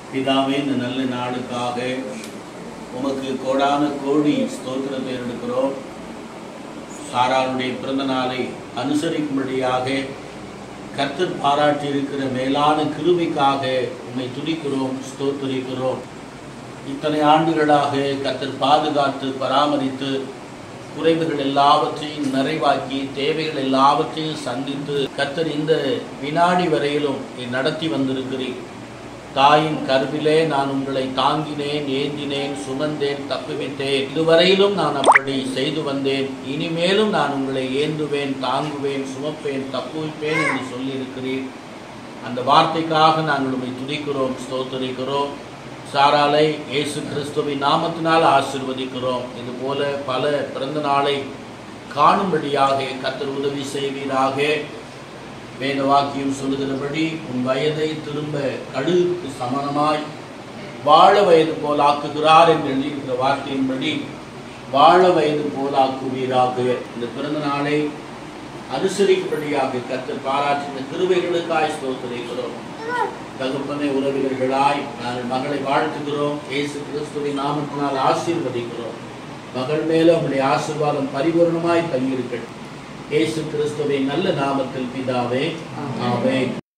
பிதாவே இந்த நல்ல நாளுக்காக உமக்கு கோடான கோடி ஸ்தோத்திரத்தை எடுக்கிறோம் சாராளுடைய பிறந்த நாளை அனுசரிக்கும்படியாக கர்த்தர் பாராட்டி இருக்கிற மேலான கிருபைக்காக உம்மை துதிக்கிறோம் ஸ்தோத்திரிக்கிறோம் இத்தனை ஆண்டுகளாக கர்த்தர் பாதுகாத்து பராமரித்து குறைவுகள் எல்லாவற்றையும் நிறைவாக்கி தேவைகள் எல்லாவற்றையும் சந்தித்து கர்த்தர் இந்த வினாடி வரையிலும் நீ நடத்தி வந்திருக்கிறீர் தாயின் கருவிலே நான் உங்களை தாங்கினேன் ஏந்தினேன் சுமந்தேன் தப்புவித்தேன் இதுவரையிலும் நான் அப்படி செய்து வந்தேன் இனிமேலும் நான் உங்களை ஏந்துவேன் தாங்குவேன் சுமப்பேன் தப்புவிப்பேன் என்று சொல்லியிருக்கிறீர் அந்த வார்த்தைக்காக நாங்கள் உண்மை துதிக்கிறோம் ஸ்தோத்தரிக்கிறோம் சாராலை இயேசு கிறிஸ்துவின் நாமத்தினால் ஆசிர்வதிக்கிறோம் இது போல பல பிறந்த நாளை காணும்படியாக கத்தர் உதவி செய்வீராக வேத வாக்கியம் சொல்லுகிறபடி உன் வயதை திரும்ப கழுகுக்கு சமணமாய் வாழ வயது போல் ஆக்குகிறார் என்று எழுதியிருக்கிற வார்த்தையின்படி வாழ வயது போல் ஆக்குவீராக இந்த பிறந்த நாளை அனுசரிக்கும்படியாக கத்தர் பாராட்டின கிருபைகளுக்காய் ஸ்தோத்திரிக்கிறோம் தகப்பனை உறவினர்களாய் நாங்கள் மகளை வாழ்த்துகிறோம் இயேசு கிறிஸ்துவின் நாமத்தினால் ஆசீர்வதிக்கிறோம் மகள் மேல உங்களுடைய ஆசீர்வாதம் பரிபூர்ணமாய் தங்கியிருக்கட்டும் இயேசு கிறிஸ்துவின் நல்ல நாமத்தில் பிதாவே ஆமென்